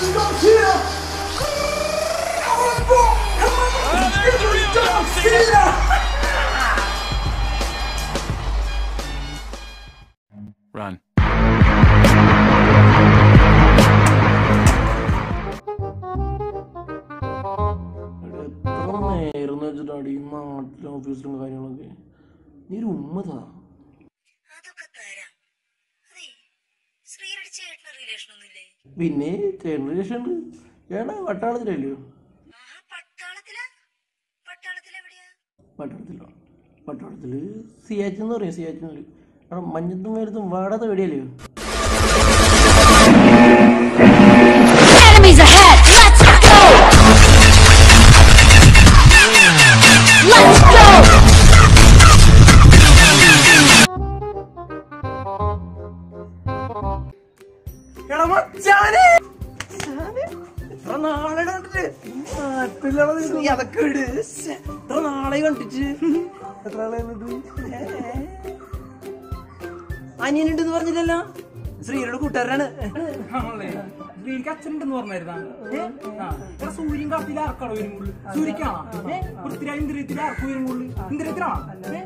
Run. എത്ര നേരം വെച്ചിട്ടാണ് ഈ നാട്ടിലെ ഓഫീസിലും കാര്യങ്ങളൊക്കെ നീ ഒരു ഉമ്മതാ അതൊക്കെ തരാം അതെ ശ്രീയുടെ ചേട്ടന് റിലേഷൻ ഒന്നുമില്ലേ പിന്നെ ജനറേഷൻ ഉണ്ട് ഏടാ പട്ടാളത്തിലല്ലയോ ആഹാ പട്ടാളത്തിലാ പട്ടാളത്തിലെവിടെയാ പട്ടാളത്തിലോ പട്ടാളത്തില് സിയാച്ചിൻ എന്ന് പറയാം സിയാച്ചിനില് അവിടെ മഞ്ഞത്തും വലുതും വാടാത്ത വെടിയല്ലയോ Enemies ahead! Let's go! Let's go! എടാ മച്ചാനെ എത്ര നാളെ കണ്ടിട്ട് നാട്ടിലുള്ള നീ അതൊക്കെ ഇട് ശ്ശെ, എത്ര നാളെ കണ്ടിട്ട് എത്ര നാളെ കണ്ടിട്ട് അനിയനുണ്ടെന്ന് പറഞ്ഞില്ലല്ലോ ശ്രീയുടെ കൂട്ടുകാരനാണ് എനിക്ക് അച്ഛനുണ്ടെന്ന് പറഞ്ഞായിരുന്നാ എടാ സൂര്യൻ കാത്തിയിൽ ആർക്കാണോ വരും കൂടുതൽ സൂര്യക്കാണോ പൃഥ്വിരാജ് ഇന്ദ്രിയത്തിൽ ആർക്ക് വരും കൂടുതൽ ഇന്ദ്രിയത്തിലാണോ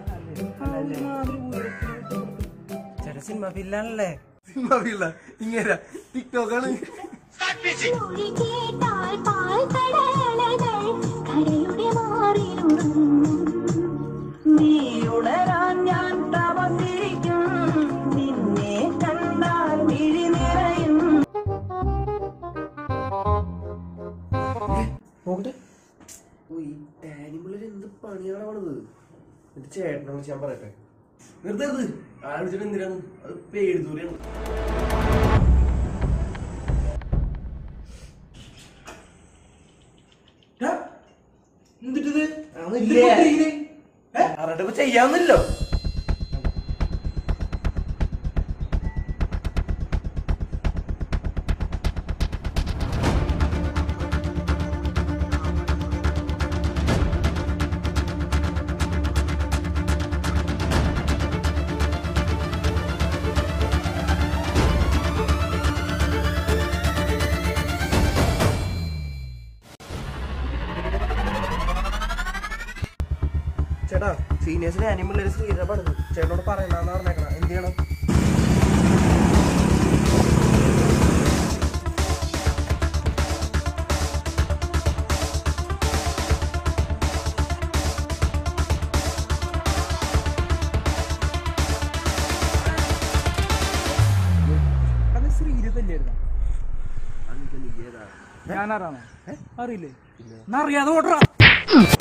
ചില സിനിമ ഫില്ലാണല്ലേ സിനിമ ഫില്ല ഇങ്ങനെ ടിക്ടോക്കാണ് മൊഴി കേട്ടാൽ പാൽക്കടലകൾ കരയുടെ മാറിലുറങ്ങും. നീ ഉണരാൻ ഞാൻ തപസിരിക്കും നിന്നെ കണ്ടാൽ മിഴി നിറയും നോക്കട്ടെ ഓ ഈ ആനിമലിൽ എന്ത് പണിയാണ് പണിത് എന്റെ ചേട്ടനെ വിളിച്ച് ഞാൻ പറയട്ടെ നിർത്തരുത് ആലോചിച്ചിട്ട് എന്തിനാണ് അത് പേഴുതൂരാണ് എന്നിട്ടിത് അറിഞ്ഞിട്ട് ചെയ്യാവുന്നില്ലോ ചേട്ടാ സീനിയേഴ്സിന് ആനിമൽ ശ്രീരപ്പാണ് ചേട്ടനോട് പറയണ്ടെന്ന് പറഞ്ഞേക്കണം എന്ത് ചെയ്യണം ശ്രീരത്തല്ലായിരുന്ന ഞാനാരാണോ അറിയില്ലേ എന്നാ അറിയാതെ ഓട്ടറാ